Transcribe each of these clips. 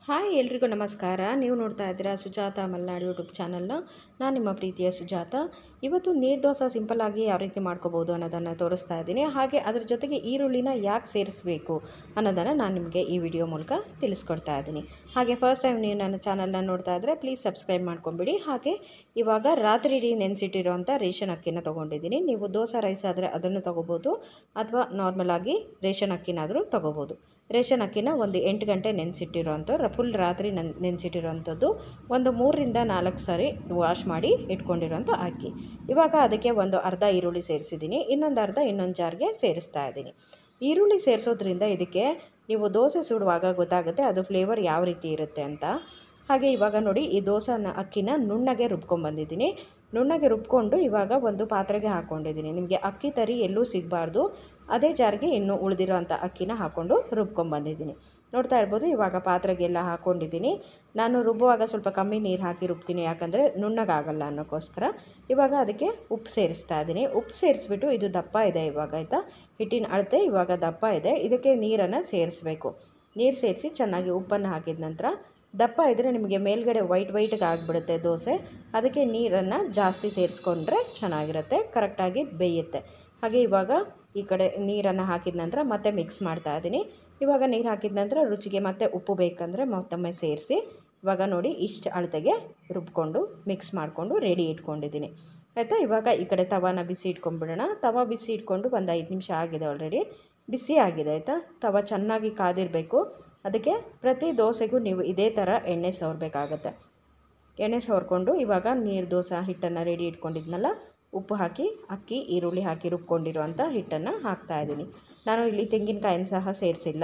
hi ಎಲ್ರಿಗೂ ನಮಸ್ಕಾರ ನೀವು ನೋಡ್ತಾ ಇದ್ದೀರಾ ಸುಜಾತ ಮಲ್ನಾಡು ಯೂಟ್ಯೂಬ್ ಚಾನಲ್ನ ನಾನು ನಿಮ್ಮ ಪ್ರೀತಿಯ ಸುಜಾತ ಇವತ್ತು ನೀರು ದೋಸೆ ಸಿಂಪಲ್ಲಾಗಿ ಯಾವ ರೀತಿ ಮಾಡ್ಕೋಬೋದು ಅನ್ನೋದನ್ನು ತೋರಿಸ್ತಾ ಇದ್ದೀನಿ ಹಾಗೆ ಅದ್ರ ಜೊತೆಗೆ ಈರುಳ್ಳಿನ ಯಾಕೆ ಸೇರಿಸಬೇಕು ಅನ್ನೋದನ್ನು ನಾನು ನಿಮಗೆ ಈ ವಿಡಿಯೋ ಮೂಲಕ ತಿಳಿಸ್ಕೊಡ್ತಾ ಇದ್ದೀನಿ ಹಾಗೆ ಫಸ್ಟ್ ಟೈಮ್ ನೀವು ನನ್ನ ಚಾನಲ್ನ ನೋಡ್ತಾ ಇದ್ದರೆ ಪ್ಲೀಸ್ ಸಬ್ಸ್ಕ್ರೈಬ್ ಮಾಡ್ಕೊಂಬಿಡಿ ಹಾಗೆ ಇವಾಗ ರಾತ್ರಿ ಇಡೀ ನೆನೆಸಿಟ್ಟಿರೋಂಥ ರೇಷನ್ ಅಕ್ಕಿನ ತೊಗೊಂಡಿದ್ದೀನಿ ನೀವು ದೋಸೆ ರೈಸ್ ಆದರೆ ಅದನ್ನು ತೊಗೋಬೋದು ಅಥವಾ ನಾರ್ಮಲಾಗಿ ರೇಷನ್ ಅಕ್ಕಿನಾದರೂ ತೊಗೋಬೋದು ರೇಷನ್ ಅಕ್ಕಿನ ಒಂದು ಎಂಟು ಗಂಟೆ ನೆನೆಸಿಟ್ಟಿರೋಂಥ ಫುಲ್ ರಾತ್ರಿ ನೆನ್ ನೆನೆಸಿಟ್ಟಿರೋಂಥದ್ದು ಒಂದು ಮೂರರಿಂದ ನಾಲ್ಕು ಸಾರಿ ವಾಶ್ ಮಾಡಿ ಇಟ್ಕೊಂಡಿರೋಂಥ ಅಕ್ಕಿ ಇವಾಗ ಅದಕ್ಕೆ ಒಂದು ಅರ್ಧ ಈರುಳ್ಳಿ ಸೇರಿಸಿದ್ದೀನಿ ಇನ್ನೊಂದು ಅರ್ಧ ಇನ್ನೊಂದು ಜಾರ್ಗೆ ಸೇರಿಸ್ತಾ ಇದ್ದೀನಿ ಈರುಳ್ಳಿ ಸೇರಿಸೋದ್ರಿಂದ ಇದಕ್ಕೆ ನೀವು ದೋಸೆ ಸುಡುವಾಗ ಗೊತ್ತಾಗುತ್ತೆ ಅದು ಫ್ಲೇವರ್ ಯಾವ ರೀತಿ ಇರುತ್ತೆ ಅಂತ ಹಾಗೆ ಇವಾಗ ನೋಡಿ ಈ ದೋಸೆನ ಅಕ್ಕಿನ ನುಣ್ಣಗೆ ರುಬ್ಕೊಂಡ್ಬಂದಿದ್ದೀನಿ ನುಣ್ಣಗೆ ರುಬ್ಕೊಂಡು ಇವಾಗ ಒಂದು ಪಾತ್ರೆಗೆ ಹಾಕ್ಕೊಂಡಿದ್ದೀನಿ ನಿಮಗೆ ಅಕ್ಕಿ ತರಿ ಎಲ್ಲೂ ಸಿಗಬಾರ್ದು ಅದೇ ಜಾರಿಗೆ ಇನ್ನು ಉಳಿದಿರೋ ಅಂಥ ಅಕ್ಕಿನ ಹಾಕ್ಕೊಂಡು ರುಬ್ಕೊಂಡ್ಬಂದಿದ್ದೀನಿ ನೋಡ್ತಾ ಇರ್ಬೋದು ಇವಾಗ ಪಾತ್ರೆಗೆಲ್ಲ ಹಾಕ್ಕೊಂಡಿದ್ದೀನಿ ನಾನು ರುಬ್ಬುವಾಗ ಸ್ವಲ್ಪ ಕಮ್ಮಿ ನೀರು ಹಾಕಿ ರುಬ್ತೀನಿ ಯಾಕಂದರೆ ನುಣ್ಣಗಾಗಲ್ಲ ಅನ್ನೋಕ್ಕೋಸ್ಕರ ಇವಾಗ ಅದಕ್ಕೆ ಉಪ್ಪು ಸೇರಿಸ್ತಾ ಇದ್ದೀನಿ ಉಪ್ಪು ಸೇರಿಸ್ಬಿಟ್ಟು ಇದು ದಪ್ಪ ಇದೆ ಇವಾಗ ಆಯಿತಾ ಹಿಟ್ಟಿನ ಅಳತೆ ಇವಾಗ ದಪ್ಪ ಇದೆ ಇದಕ್ಕೆ ನೀರನ್ನು ಸೇರಿಸ್ಬೇಕು ನೀರು ಸೇರಿಸಿ ಚೆನ್ನಾಗಿ ಉಪ್ಪನ್ನು ಹಾಕಿದ ನಂತರ ದಪ್ಪ ಇದ್ದರೆ ನಿಮಗೆ ಮೇಲ್ಗಡೆ ವೈಟ್ ವೈಟ್ಗೆ ಆಗಿಬಿಡುತ್ತೆ ದೋಸೆ ಅದಕ್ಕೆ ನೀರನ್ನು ಜಾಸ್ತಿ ಸೇರಿಸ್ಕೊಂಡ್ರೆ ಚೆನ್ನಾಗಿರುತ್ತೆ ಕರೆಕ್ಟಾಗಿ ಬೇಯುತ್ತೆ ಹಾಗೆ ಇವಾಗ ಈ ಕಡೆ ನೀರನ್ನು ಹಾಕಿದ ನಂತರ ಮತ್ತೆ ಮಿಕ್ಸ್ ಮಾಡ್ತಾ ಇದ್ದೀನಿ ಇವಾಗ ನೀರು ಹಾಕಿದ ನಂತರ ರುಚಿಗೆ ಮತ್ತೆ ಉಪ್ಪು ಬೇಕಂದರೆ ಮತ್ತೊಮ್ಮೆ ಸೇರಿಸಿ ಇವಾಗ ನೋಡಿ ಇಷ್ಟು ಅಳತೆಗೆ ರುಬ್ಕೊಂಡು ಮಿಕ್ಸ್ ಮಾಡಿಕೊಂಡು ರೆಡಿ ಇಟ್ಕೊಂಡಿದ್ದೀನಿ ಆಯಿತಾ ಇವಾಗ ಈ ಕಡೆ ತವಾನ ಬಿಸಿ ಇಟ್ಕೊಂಡ್ಬಿಡೋಣ ತವ ಬಿಸಿ ಇಟ್ಕೊಂಡು ಒಂದು ಐದು ನಿಮಿಷ ಆಗಿದೆ ಆಲ್ರೆಡಿ ಬಿಸಿ ಆಗಿದೆ ಆಯಿತಾ ತವ ಚೆನ್ನಾಗಿ ಕಾದಿರಬೇಕು ಅದಕ್ಕೆ ಪ್ರತಿ ದೋಸೆಗೂ ನೀವು ಇದೇ ಥರ ಎಣ್ಣೆ ಸವರಬೇಕಾಗತ್ತೆ ಎಣ್ಣೆ ಸವರ್ಕೊಂಡು ಇವಾಗ ನೀರು ದೋಸೆ ಹಿಟ್ಟನ್ನು ರೆಡಿ ಇಟ್ಕೊಂಡಿದ್ನಲ್ಲ ಉಪ್ಪು ಹಾಕಿ ಅಕ್ಕಿ ಈರುಳ್ಳಿ ಹಾಕಿ ರುಬ್ಕೊಂಡಿರೋ ಅಂಥ ಹಿಟ್ಟನ್ನು ಹಾಕ್ತಾಯಿದ್ದೀನಿ ನಾನು ಇಲ್ಲಿ ತೆಂಗಿನಕಾಯಿನ ಸಹ ಸೇರಿಸಿಲ್ಲ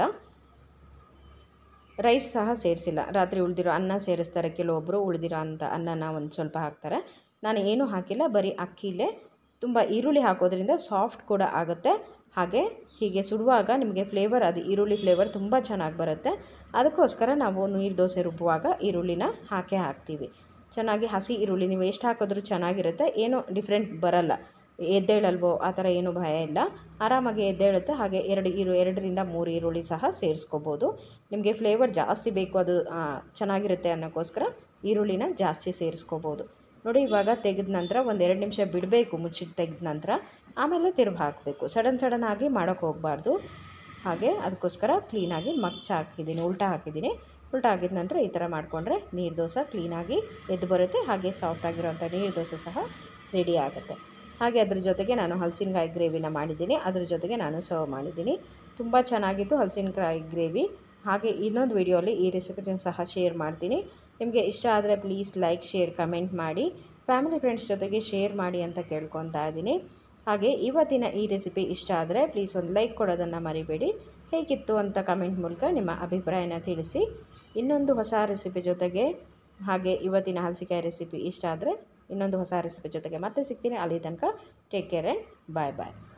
ರೈಸ್ ಸಹ ಸೇರಿಸಿಲ್ಲ ರಾತ್ರಿ ಉಳಿದಿರೋ ಅನ್ನ ಸೇರಿಸ್ತಾರೆ ಕೆಲವೊಬ್ಬರು ಉಳಿದಿರೋ ಅಂಥ ಅನ್ನನ ಒಂದು ಸ್ವಲ್ಪ ಹಾಕ್ತಾರೆ ನಾನು ಏನೂ ಹಾಕಿಲ್ಲ ಬರೀ ಅಕ್ಕಿಲೇ ತುಂಬ ಈರುಳ್ಳಿ ಹಾಕೋದ್ರಿಂದ ಸಾಫ್ಟ್ ಕೂಡ ಆಗುತ್ತೆ ಹಾಗೆ ಹೀಗೆ ಸುಡುವಾಗ ನಿಮಗೆ ಫ್ಲೇವರ್ ಅದು ಈರುಳ್ಳಿ ಫ್ಲೇವರ್ ತುಂಬ ಚೆನ್ನಾಗಿ ಬರುತ್ತೆ ಅದಕ್ಕೋಸ್ಕರ ನಾವು ನೀರು ದೋಸೆ ರುಬ್ಬುವಾಗ ಈರುಳ್ಳಿನ ಹಾಕೇ ಹಾಕ್ತೀವಿ ಚೆನ್ನಾಗಿ ಹಸಿ ಈರುಳ್ಳಿ ನೀವು ಎಷ್ಟು ಹಾಕಿದ್ರೂ ಚೆನ್ನಾಗಿರುತ್ತೆ ಏನೂ ಡಿಫ್ರೆಂಟ್ ಬರಲ್ಲ ಎದ್ದೇಳಲ್ವೋ ಆ ಥರ ಏನೂ ಭಯ ಇಲ್ಲ ಆರಾಮಾಗಿ ಎದ್ದೇಳುತ್ತೆ ಹಾಗೆ ಎರಡು ಈರು ಎರಡರಿಂದ ಮೂರು ಈರುಳ್ಳಿ ಸಹ ಸೇರಿಸ್ಕೋಬೋದು ನಿಮಗೆ ಫ್ಲೇವರ್ ಜಾಸ್ತಿ ಬೇಕು ಅದು ಚೆನ್ನಾಗಿರುತ್ತೆ ಅನ್ನೋಕ್ಕೋಸ್ಕರ ಈರುಳ್ಳಿನ ಜಾಸ್ತಿ ಸೇರಿಸ್ಕೋಬೋದು ನೋಡಿ ಇವಾಗ ತೆಗೆದ ನಂತರ ಒಂದು ಎರಡು ನಿಮಿಷ ಬಿಡಬೇಕು ಮುಚ್ಚಿಟ್ಟು ತೆಗೆದ ನಂತರ ಆಮೇಲೆ ತಿರುಗಿ ಹಾಕಬೇಕು ಸಡನ್ ಸಡನ್ ಆಗಿ ಮಾಡೋಕ್ಕೆ ಹೋಗಬಾರ್ದು ಹಾಗೆ ಅದಕ್ಕೋಸ್ಕರ ಕ್ಲೀನಾಗಿ ಮಚ್ಚ ಹಾಕಿದ್ದೀನಿ ಉಲ್ಟಾ ಹಾಕಿದ್ದೀನಿ ಉಲ್ಟಾ ಹಾಕಿದ ನಂತರ ಈ ಥರ ಮಾಡಿಕೊಂಡ್ರೆ ನೀರು ದೋಸೆ ಕ್ಲೀನಾಗಿ ಎದ್ದು ಬರುತ್ತೆ ಹಾಗೆ ಸಾಫ್ಟಾಗಿರೋಂಥ ನೀರು ದೋಸೆ ಸಹ ರೆಡಿ ಆಗುತ್ತೆ ಹಾಗೆ ಅದ್ರ ಜೊತೆಗೆ ನಾನು ಹಲಸಿನಕಾಯಿ ಗ್ರೇವಿನ ಮಾಡಿದ್ದೀನಿ ಅದ್ರ ಜೊತೆಗೆ ನಾನು ಸರ್ವ್ ಮಾಡಿದ್ದೀನಿ ತುಂಬ ಚೆನ್ನಾಗಿತ್ತು ಹಲಸಿನಕಾಯಿ ಗ್ರೇವಿ ಹಾಗೆ ಇನ್ನೊಂದು ವಿಡಿಯೋಲಿ ಈ ರೆಸಿಪಿನ ಸಹ ಶೇರ್ ಮಾಡ್ತೀನಿ ನಿಮಗೆ ಇಷ್ಟ ಆದರೆ ಪ್ಲೀಸ್ ಲೈಕ್ ಶೇರ್ ಕಮೆಂಟ್ ಮಾಡಿ ಫ್ಯಾಮಿಲಿ ಫ್ರೆಂಡ್ಸ್ ಜೊತೆಗೆ ಶೇರ್ ಮಾಡಿ ಅಂತ ಕೇಳ್ಕೊತಾ ಇದ್ದೀನಿ ಹಾಗೆ ಇವತ್ತಿನ ಈ ರೆಸಿಪಿ ಇಷ್ಟ ಆದರೆ ಪ್ಲೀಸ್ ಒಂದು ಲೈಕ್ ಕೊಡೋದನ್ನು ಮರಿಬೇಡಿ ಹೇಗಿತ್ತು ಅಂತ ಕಮೆಂಟ್ ಮೂಲಕ ನಿಮ್ಮ ಅಭಿಪ್ರಾಯನ ತಿಳಿಸಿ ಇನ್ನೊಂದು ಹೊಸ ರೆಸಿಪಿ ಜೊತೆಗೆ ಹಾಗೆ ಇವತ್ತಿನ ಹಲಸಿಕಾಯಿ ರೆಸಿಪಿ ಇಷ್ಟ ಆದರೆ ಇನ್ನೊಂದು ಹೊಸ ರೆಸಿಪಿ ಜೊತೆಗೆ ಮತ್ತೆ ಸಿಗ್ತೀನಿ ಅಲ್ಲಿ ತನಕ take care and bye bye